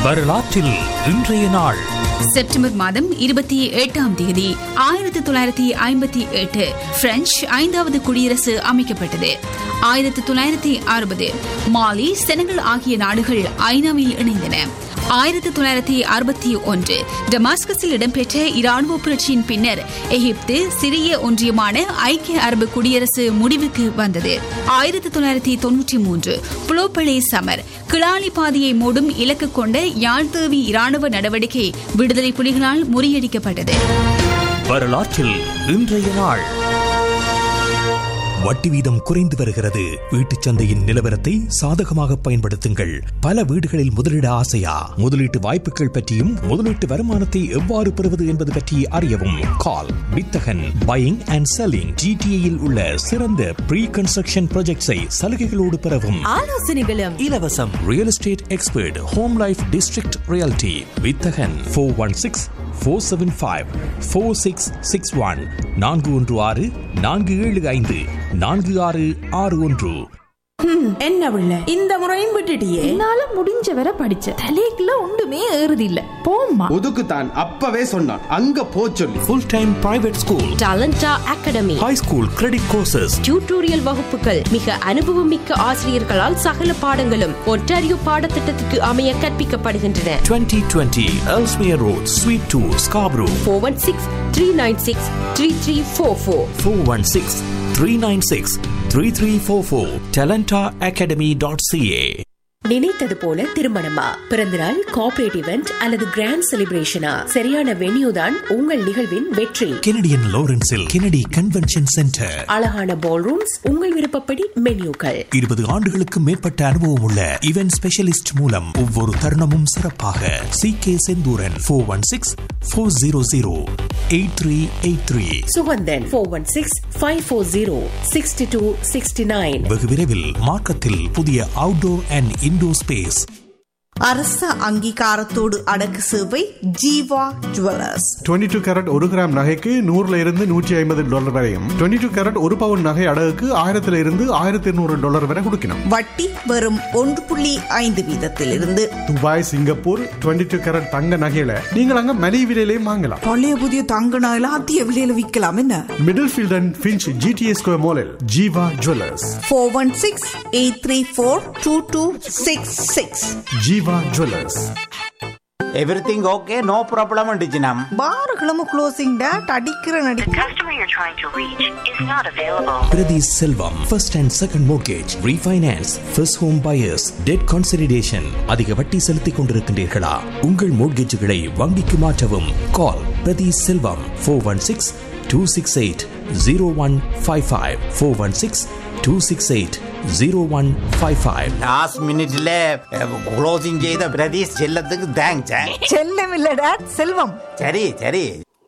வரலாற்றில் இன்றைய நாள் செப்டம்பர் மாதம் இருபத்தி எட்டாம் தேதி ஆயிரத்தி தொள்ளாயிரத்தி ஐம்பத்தி எட்டு பிரெஞ்சு ஐந்தாவது குடியரசு அமைக்கப்பட்டது ஆயிரத்தி தொள்ளாயிரத்தி அறுபது மாலி செனகல் ஆகிய நாடுகள் ஐநாவில் இணைந்தன ஆயிரத்தி தொள்ளாயிரத்தி அறுபத்தி ஒன்று டமாஸ்கஸில் இடம்பெற்ற இராணுவ புரட்சியின் பின்னர் எகிப்து சிறிய ஒன்றியமான ஐக்கிய அரபு குடியரசு முடிவுக்கு வந்தது ஆயிரத்தி தொள்ளாயிரத்தி தொன்னூற்றி மூன்று புலோப்பளே சமர் கிளாலி பாதையை மூடும் இலக்கு கொண்ட யாழ்தேவி இராணுவ நடவடிக்கை விடுதலை புலிகளால் முறியடிக்கப்பட்டது வரலாற்றில் இன்றைய நாள் வட்டி வீதம் குறைந்து வருகிறது வீட்டுச் சந்தையின் நிலவரத்தை சாதகமாக பயன்படுத்துங்கள் பல வீடுகளில் முதலீட ஆசையா முதலீட்டு வாய்ப்புகள் பற்றியும் முதலீட்டு வருமானத்தை எவ்வாறு பெறுவது என்பது பற்றி அறியவும் கால் வித்தகன் பையிங் அண்ட் செல்லிங் ஜிடிஏயில் உள்ள சிறந்த ப்ரீ கன்ஸ்ட்ரக்ஷன் ப்ராஜெக்ட்ஸை சலுகைகளோடு பெறவும் ஆலோசனைகளும் இலவசம் real estate expert home life district reality வித்தகன் four one six four seven five four six six one நான்கு ஒன்று ஆறு நான்கு ஏழு ஐந்து நான்கு ஆறு ஆறு ஒன்று என்ன பிள்ளை இந்த முறையும் விட்டுட்டியே என்னால முடிஞ்ச வரை படிச்ச தலைக்குள்ள ஒன்றுமே ஏறுது இல்ல போம்மா ஒதுக்குத்தான் அப்பவே சொன்னான் அங்க போ சொல்லி full time private school Talenta academy high school credit courses tutorial வகுப்புகள் மிக அனுபவமிக்க ஆசிரியர்களால் சகல பாடங்களும் ஒன்டாரியோ பாடத்திட்டத்துக்கு அமைய கற்பிக்கப்படுகின்றன 2020 Ellesmere Road Suite 2 Scarborough four one six three nine six three three four four 416 396 3344 talentaacademy.ca நினைத்தது போல திருமணமா பிறந்தநாள் கார்ப்பரேட் இவெண்ட் அல்லது கிராண்ட் செலிப்ரேஷனா சரியான வென்யூ தான் உங்கள் நிகழ்வின் வெற்றி Canadian Lawrenceல் Kennedy Convention Center அழகான பால் ரூம்ஸ் உங்கள் விருப்பப்படி மென்யூக்கள் இருபது ஆண்டுகளுக்கு மேற்பட்ட அனுபவம் உள்ள இவென்ட் ஸ்பெஷலிஸ்ட் மூலம் ஒவ்வொரு தருணமும் சிறப்பாக C K Senthuran four one six four zero zero eight three eight three Suganthan four one six five four zero sixty two sixty nine வெகு விரைவில் மார்க்கத்தில் புதிய அவுட்டோர் அண்ட் இன்டோர் ஸ்பேஸ் அரச அங்கீகாரத்தோடு அடக்கு சேவை ஜீவா ஜுவல்லர்ஸ் 22 டூ கேரட் ஒரு கிராம் நகைக்கு நூறுல இருந்து நூற்றி ஐம்பது டாலர் வரையும் 22 டூ கேரட் ஒரு பவுன் நகை அடகுக்கு ஆயிரத்துல இருந்து ஆயிரத்தி இருநூறு டாலர் வரை கொடுக்கணும் வட்டி வெறும் ஒன்று புள்ளி ஐந்து வீதத்திலிருந்து துபாய் சிங்கப்பூர் 22 டூ கேரட் தங்க நகையில நீங்கள் அங்க மலிவு விலையிலையும் வாங்கலாம் பழைய புதிய தங்க நகையில அதிக விலையில விற்கலாம் என்ன Middlefield and Finch GTS square மாலில் Jeeva jewellers four one six eight three four two two six six Jeeva jewellers everything okay no problem டிஜினம் பாருகளும் க்ளோசிங் டேட் அடிக்கிற நடி Priti Selvam, first and second mortgage, refinance, first home buyers, debt consolidation. அதிக வட்டி செலுத்திக் கொண்டிருக்கின்றீர்களா உங்கள் மோட்கேஜுகளை வங்கிக்கு மாற்றவும் call Prathi Selvam four one six two six eight zero one five five four one six two six eight zero one five five last மினிட்ல closing செய்த பிரதீஷ் செல்லத்துக்கு thanks செல்லம் இல்ல டேட் செல்வம் சரி சரி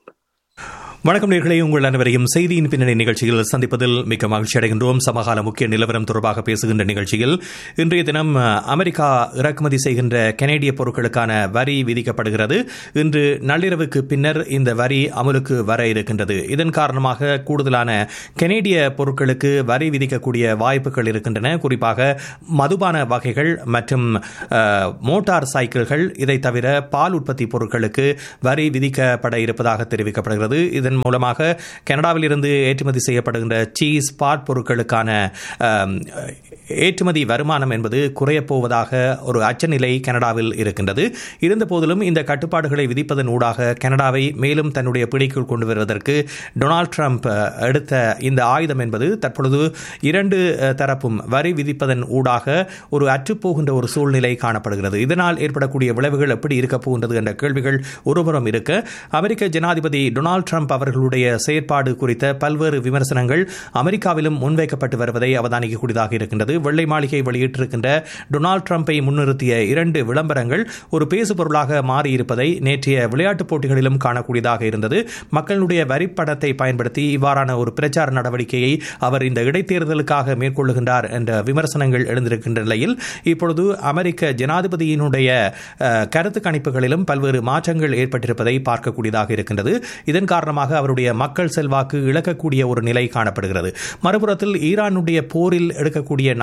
வணக்கம் நேர்களே உங்கள் அனைவரையும் செய்தியின் பின்னணி நிகழ்ச்சியில் சந்திப்பதில் மிக்க மகிழ்ச்சி அடைகின்றோம் சமகால முக்கிய நிலவரம் தொடர்பாக பேசுகின்ற நிகழ்ச்சியில் இன்றைய தினம் அமெரிக்கா இறக்குமதி செய்கின்ற கனேடிய பொருட்களுக்கான வரி விதிக்கப்படுகிறது இன்று நள்ளிரவுக்கு பின்னர் இந்த வரி அமலுக்கு வர இருக்கின்றது இதன் காரணமாக கூடுதலான கனேடிய பொருட்களுக்கு வரி விதிக்கக்கூடிய வாய்ப்புகள் இருக்கின்றன குறிப்பாக மதுபான வகைகள் மற்றும் அஹ், மோட்டார் சைக்கிள்கள் இதை தவிர பால் உற்பத்தி பொருட்களுக்கு வரி விதிக்கப்பட இருப்பதாக தெரிவிக்கப்படுகிறது இதன் மூலமாக கனடாவில் இருந்து ஏற்றுமதி செய்யப்படுகின்ற சீஸ் பாட் பொருட்களுக்கான அம், ஏற்றுமதி வருமானம் என்பது குறையப் போவதாக ஒரு அச்சநிலை கனடாவில் இருக்கின்றது இருந்த போதிலும் இந்த கட்டுப்பாடுகளை விதிப்பதன் ஊடாக கனடாவை மேலும் தன்னுடைய பிடிக்குள் கொண்டு வருவதற்கு டொனால்ட் ட்ரம்ப் அஹ், எடுத்த இந்த ஆயுதம் என்பது தற்பொழுது இரண்டு அஹ், தரப்பும் வரி விதிப்பதன் ஊடாக ஒரு அற்றுப்போகின்ற ஒரு சூழ்நிலை காணப்படுகிறது இதனால் ஏற்படக்கூடிய விளைவுகள் எப்படி இருக்கப் போகின்றது என்ற கேள்விகள் ஒருபுறம் இருக்க அமெரிக்க ஜனாதிபதி டொனால்ட் ட்ரம்ப் அவர்களுடைய செயற்பாடு குறித்த பல்வேறு விமர்சனங்கள் அமெரிக்காவிலும் முன்வைக்கப்பட்டு வருவதை அவதானிக்கக்கூடியதாக இருக்கின்றது வெள்ளை மாளிகை வெளியிட்டிருக்கின்ற டொனால்ட் ட்ரம்ப்பை முன்னிறுத்திய இரண்டு விளம்பரங்கள் ஒரு பேசுபொருளாக மாறியிருப்பதை நேற்றைய விளையாட்டுப் போட்டிகளிலும் காணக்கூடியதாக இருந்தது மக்களுடைய வரிப்படத்தை பயன்படுத்தி இவ்வாறான ஒரு பிரச்சார நடவடிக்கையை அவர் இந்த இடைத்தேர்தலுக்காக மேற்கொள்ளுகின்றார் என்ற விமர்சனங்கள் எழுந்திருக்கின்ற நிலையில் இப்பொழுது அமெரிக்க ஜனாதிபதியினுடைய அஹ், கருத்து கணிப்புகளிலும் பல்வேறு மாற்றங்கள் ஏற்பட்டிருப்பதை பார்க்கக்கூடியதாக இருக்கின்றது இதன் காரணமாக அவருடைய மக்கள் செல்வாக்கு இழக்கக்கூடிய ஒரு நிலை காணப்படுகிறது மறுபுறத்தில் ஈரானுடைய போரில் எடுக்கக்கூடிய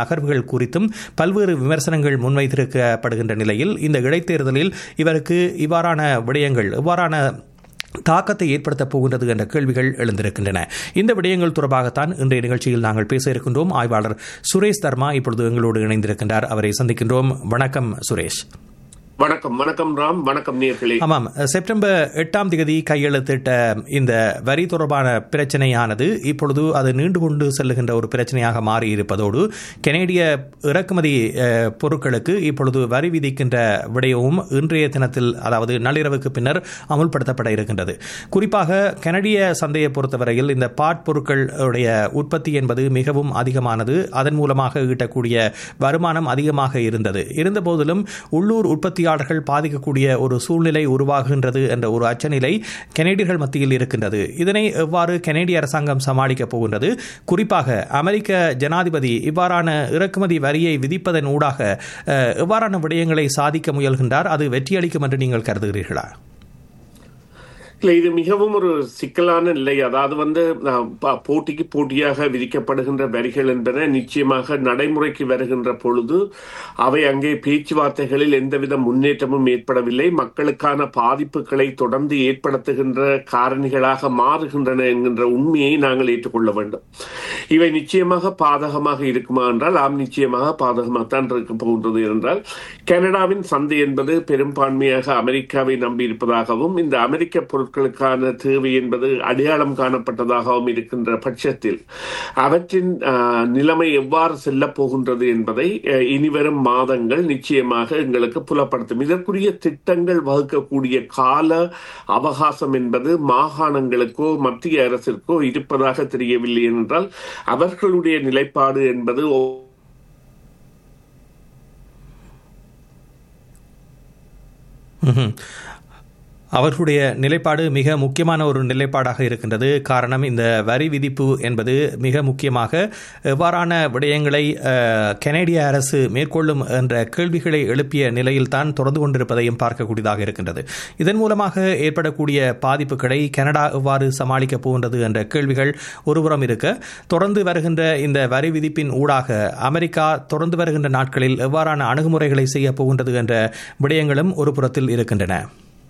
நகர்வுகள் குறித்தும் பல்வேறு விமர்சனங்கள் முன்வைத்திருக்கப்படுகின்ற நிலையில் இந்த இடைத்தேர்தலில் இவருக்கு இவ்வாறான விடயங்கள் இவ்வாறான தாக்கத்தை ஏற்படுத்தப் போகின்றது என்ற கேள்விகள் எழுந்திருக்கின்றன இந்த விடயங்கள் தொடர்பாகத்தான் இன்றைய நிகழ்ச்சியில் நாங்கள் பேச இருக்கின்றோம் ஆய்வாளர் சுரேஷ் தர்மா இப்பொழுது எங்களோடு இணைந்திருக்கின்றார் அவரை சந்திக்கின்றோம் வணக்கம் சுரேஷ் வணக்கம் வணக்கம் ராம் வணக்கம் நேர்களே ஆமாம் செப்டம்பர் எட்டாம் தேதி கையெழுத்திட்ட இந்த வரி தொடர்பான பிரச்சனையானது இப்பொழுது அது நீண்டு கொண்டு செல்லுகின்ற ஒரு பிரச்சனையாக மாறி இருப்பதோடு கனேடிய இறக்குமதி அஹ், பொருட்களுக்கு இப்பொழுது வரி விதிக்கின்ற விடயமும் இன்றைய தினத்தில் அதாவது நள்ளிரவுக்கு பின்னர் அமுல்படுத்தப்பட இருக்கின்றது குறிப்பாக கனடிய சந்தையை பொறுத்தவரையில் இந்த பாட் பொருட்களுடைய உற்பத்தி என்பது மிகவும் அதிகமானது அதன் மூலமாக ஈட்டக்கூடிய வருமானம் அதிகமாக இருந்தது இருந்தபோதிலும் உள்ளூர் உற்பத்தியாளர்கள் பாதிக்கக்கூடிய ஒரு சூழ்நிலை உருவாகின்றது என்ற ஒரு அச்சநிலை கனேடியர்கள் மத்தியில் இருக்கின்றது இதனை எவ்வாறு கனேடிய அரசாங்கம் சமாளிக்கப் போகின்றது குறிப்பாக அமெரிக்க ஜனாதிபதி இவ்வாறான இறக்குமதி வரியை விதிப்பதன் ஊடாக அஹ், எவ்வாறான விடயங்களை சாதிக்க முயல்கின்றார் அது வெற்றியளிக்கும் என்று நீங்கள் கருதுகிறீர்களா இல்ல இது மிகவும் ஒரு சிக்கலான நிலை அதாவது வந்து அஹ், ப- போட்டிக்கு போட்டியாக விதிக்கப்படுகின்ற வரிகள் என்பன நிச்சயமாக நடைமுறைக்கு வருகின்ற பொழுது அவை அங்கே பேச்சுவார்த்தைகளில் எந்தவித முன்னேற்றமும் ஏற்படவில்லை மக்களுக்கான பாதிப்புகளை தொடர்ந்து ஏற்படுத்துகின்ற காரணிகளாக மாறுகின்றன என்கின்ற உண்மையை நாங்கள் ஏற்றுக்கொள்ள வேண்டும் இவை நிச்சயமாக பாதகமாக இருக்குமா என்றால் ஆம் நிச்சயமாக பாதகமாகத்தான் இருக்க போகின்றது என்றால் கனடாவின் சந்தை என்பது பெரும்பான்மையாக அமெரிக்காவை நம்பி இருப்பதாகவும் இந்த அமெரிக்க பொருட்களுக்கான தேவை என்பது அடையாளம் காணப்பட்டதாகவும் இருக்கின்ற பட்சத்தில் அவற்றின் ஆஹ், நிலைமை எவ்வாறு செல்லப் போகின்றது என்பதை அஹ், இனிவரும் மாதங்கள் நிச்சயமாக எங்களுக்கு புலப்படுத்தும் இதற்குரிய திட்டங்கள் வகுக்கக்கூடிய கால அவகாசம் என்பது மாகாணங்களுக்கோ மத்திய அரசிற்கோ இருப்பதாக தெரியவில்லை என்றால் அவர்களுடைய நிலைப்பாடு என்பது ஒ- ம்ஹும். அவர்களுடைய நிலைப்பாடு மிக முக்கியமான ஒரு நிலைப்பாடாக இருக்கின்றது காரணம் இந்த வரி விதிப்பு என்பது மிக முக்கியமாக எவ்வாறான விடயங்களை அஹ், கனேடிய அரசு மேற்கொள்ளும் என்ற கேள்விகளை எழுப்பிய நிலையில் தான் தொடர்ந்து கொண்டிருப்பதையும் பார்க்கக்கூடியதாக இருக்கின்றது இதன் மூலமாக ஏற்படக்கூடிய பாதிப்புகளை கனடா எவ்வாறு சமாளிக்கப் போகின்றது என்ற கேள்விகள் ஒருபுறம் இருக்க தொடர்ந்து வருகின்ற இந்த வரி விதிப்பின் ஊடாக அமெரிக்கா தொடர்ந்து வருகின்ற நாட்களில் எவ்வாறான அணுகுமுறைகளை செய்ய போகின்றது என்ற விடயங்களும் ஒரு புறத்தில் இருக்கின்றன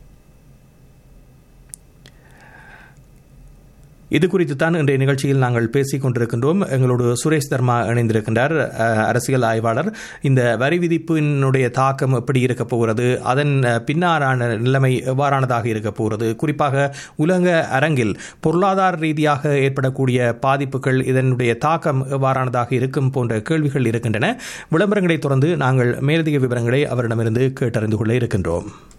இது குறித்து தான் இன்றைய நிகழ்ச்சியில் நாங்கள் பேசிக் கொண்டிருக்கின்றோம் எங்களோடு சுரேஷ் தர்மா இணைந்திருக்கின்றார் அஹ், அரசியல் ஆய்வாளர் இந்த வரி விதிப்பினுடைய தாக்கம் எப்படி இருக்க போகிறது அதன் அஹ், பின்னாரான நிலைமை எவ்வாறானதாக இருக்க போகிறது குறிப்பாக உலக அரங்கில் பொருளாதார ரீதியாக ஏற்படக்கூடிய பாதிப்புகள் இதனுடைய தாக்கம் எவ்வாறானதாக இருக்கும் போன்ற கேள்விகள் இருக்கின்றன விளம்பரங்களை தொடர்ந்து நாங்கள் மேலதிக விவரங்களை அவரிடமிருந்து கேட்டறிந்து கொள்ள இருக்கின்றோம்